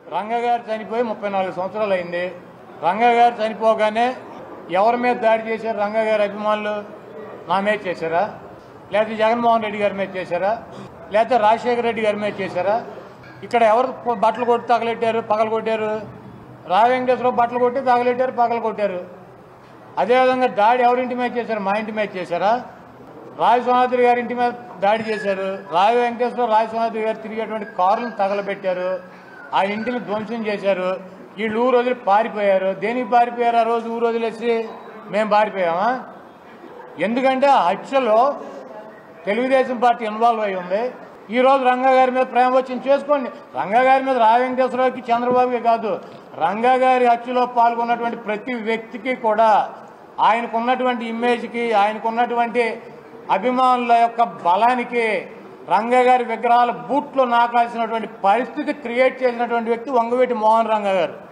రంగ గారు చనిపోయి ముప్పై నాలుగు సంవత్సరాలు అయింది రంగ గారు చనిపోగానే ఎవరి మీద దాడి చేశారు రంగ గారి అభిమానులు నా మీద చేశారా లేకపోతే జగన్మోహన్ రెడ్డి గారి మీద చేశారా లేకపోతే రాజశేఖర రెడ్డి గారి మీద చేశారా ఇక్కడ ఎవరు పొ- బట్టలు కొట్టి తగలెట్టారు పగలు కొట్టారు రా వెంకటేశ్వరరావు బట్టలు కొట్టి తగలెట్టారు పగలు కొట్టారు అదేవిధంగా దాడి ఎవరింటి మీద చేశారు మా ఇంటి మీద చేశారా రాయ సోనాద్రి గారి ఇంటి మీద దాడి చేశారు రాయ వెంకటేశ్వర రాయ సోనాద్రి గారు తిరిగేటువంటి కార్లను తగలబెట్టారు ఆ ఇంటిని ధ్వంసం చేశారు వీళ్ళు ఊరు వదిలి పారిపోయారు దేనికి పారిపోయారు ఆ రోజు ఊరు వదిలేసి మేము పారిపోయామా ఎందుకంటే ఆ హత్యలో తెలుగుదేశం పార్టీ ఇన్వాల్వ్ అయి ఉంది ఈ రోజు రంగా గారి మీద ప్రేమ వచ్చింది చేసుకోండి రంగా గారి మీద రాయ వెంకటేశ్వరరావుకి చంద్రబాబుకి కాదు రంగా గారి హత్యలో పాల్గొన్నటువంటి ప్రతి వ్యక్తికి కూడా ఆయనకున్నటువంటి ఇమేజ్కి ఆయనకున్నటువంటి అభిమానుల యొక్క బలానికి రంగా గారి విగ్రహాల బూట్లో నాకాల్సినటువంటి పరిస్థితి క్రియేట్ చేసినటువంటి వ్యక్తి వంగవీటి మోహన్ రంగా గారు